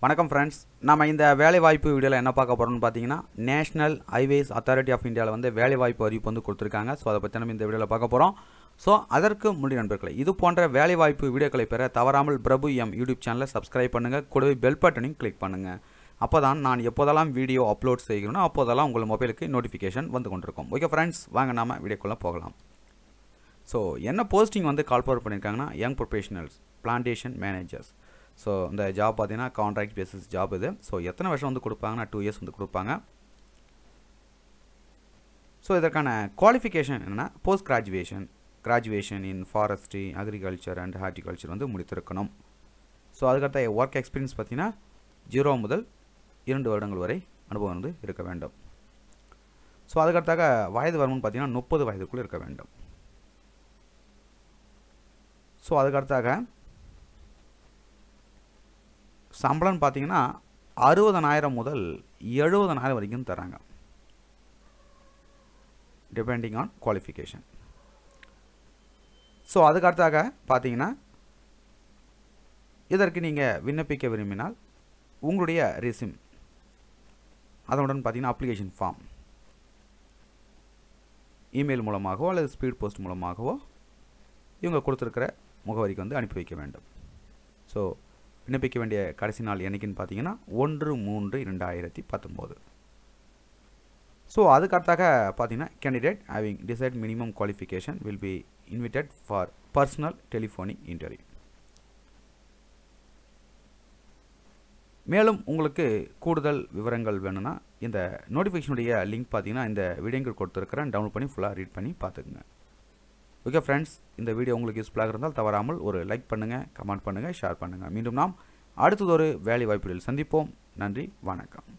வணக்கம் ஃப்ரெண்ட்ஸ் நம்ம இந்த வேலைவாய்ப்பு வீடியோவில் என்ன பார்க்க போகிறோம்னு பார்த்தீங்கன்னா நேஷனல் ஹைவேஸ் அத்தாரிட்டி ஆஃப் இந்தியாவில் வந்து வேலைவாய்ப்பு அறிவிப்பு வந்து கொடுத்துருக்காங்க ஸோ அதை பற்றி நம்ம இந்த வீடியோவில் பார்க்க போகிறோம் ஸோ அதற்கு முன்னாடி நண்பர்களே இது போன்ற வேலைவாய்ப்பு வீடியோக்களை பெற தவறாமல் பிரபு எம் யூடியூப் சேனலை சப்ஸ்கிரைப் பண்ணுங்கள் கூடவே பெல் பட்டனையும் கிளிக் பண்ணுங்கள் அப்போ தான் நான் எப்போதெல்லாம் வீடியோ அப்லோட் செய்கிறேனோ அப்போதெல்லாம் உங்கள் மொபைலுக்கு நோட்டிஃபிகேஷன் வந்து கொண்டிருக்கும் ஓகே ஃப்ரெண்ட்ஸ் வாங்க நாம வீடியோக்குள்ளே போகலாம் ஸோ என்ன போஸ்டிங் வந்து கால் ஃபார்வர்ட் பண்ணியிருக்காங்கன்னா young professionals plantation managers so இந்த ஜாப் பார்த்தீங்கன்னா கான்ட்ராக்ட் பேசிஸ் ஜாப் இது ஸோ எத்தனை வருஷம் வந்து கொடுப்பாங்கன்னா டூ இயர்ஸ் வந்து கொடுப்பாங்க ஸோ இதற்கான குவாலிஃபிகேஷன் என்னென்னா post graduation graduation in forestry agriculture and horticulture வந்து முடித்திருக்கணும் ஸோ அதுக்கடுத்த ஒர்க் எக்ஸ்பீரியன்ஸ் பார்த்தீங்கன்னா ஜீரோ முதல் இரண்டு வருடங்கள் வரை அனுபவம் வந்து இருக்க வேண்டும் ஸோ அதுக்கடுத்தாக வயது வரம்புன்னு பார்த்தீங்கன்னா முப்பது வயதுக்குள் இருக்க வேண்டும் ஸோ அதுக்கடுத்தாக சம்பளம்னு பார்த்தீங்கன்னா அறுபதனாயிரம் முதல் எழுபதனாயிரம் வரைக்கும் தராங்க டிபெண்டிங் ஆன் குவாலிஃபிகேஷன் ஸோ அதுக்கடுத்தாக பார்த்தீங்கன்னா இதற்கு நீங்கள் விண்ணப்பிக்க விரும்பினால் உங்களுடைய ரெசிம் அதனுடன் பார்த்தீங்கன்னா அப்ளிகேஷன் ஃபார்ம் இமெயில் மூலமாகவோ அல்லது ஸ்பீட் போஸ்ட் மூலமாகவோ இவங்க கொடுத்துருக்கிற முகவரிக்கு வந்து அனுப்பி வைக்க வேண்டும் ஸோ விண்ணப்பிக்க வேண்டிய கடைசி நாள் என்னைக்குன்னு பார்த்தீங்கன்னா ஒன்று மூன்று இரண்டாயிரத்தி பத்தொம்போது ஸோ அதுக்கடுத்தாக பார்த்தீங்கன்னா candidate having desired minimum qualification will be invited for personal telephonic interview மேலும் உங்களுக்கு கூடுதல் விவரங்கள் வேணும்னா இந்த நோட்டிஃபிகேஷனுடைய லிங்க் பார்த்தீங்கன்னா இந்த வீடியோங்கள் கொடுத்துருக்கிறேன் டவுன்லோட் பண்ணி ஃபுல்லாக ரீட் பண்ணி பார்த்துக்குங்க ஓகே ஃப்ரெண்ட்ஸ் இந்த வீடியோ உங்களுக்கு யூஸ்ஃபுல்லாக இருந்தால் தவறாமல் ஒரு லைக் பண்ணுங்கள் கமெண்ட் பண்ணுங்கள் ஷேர் பண்ணுங்கள் மீண்டும் நாம் அடுத்ததொரு வேலை வாய்ப்புகளில் சந்திப்போம் நன்றி வணக்கம்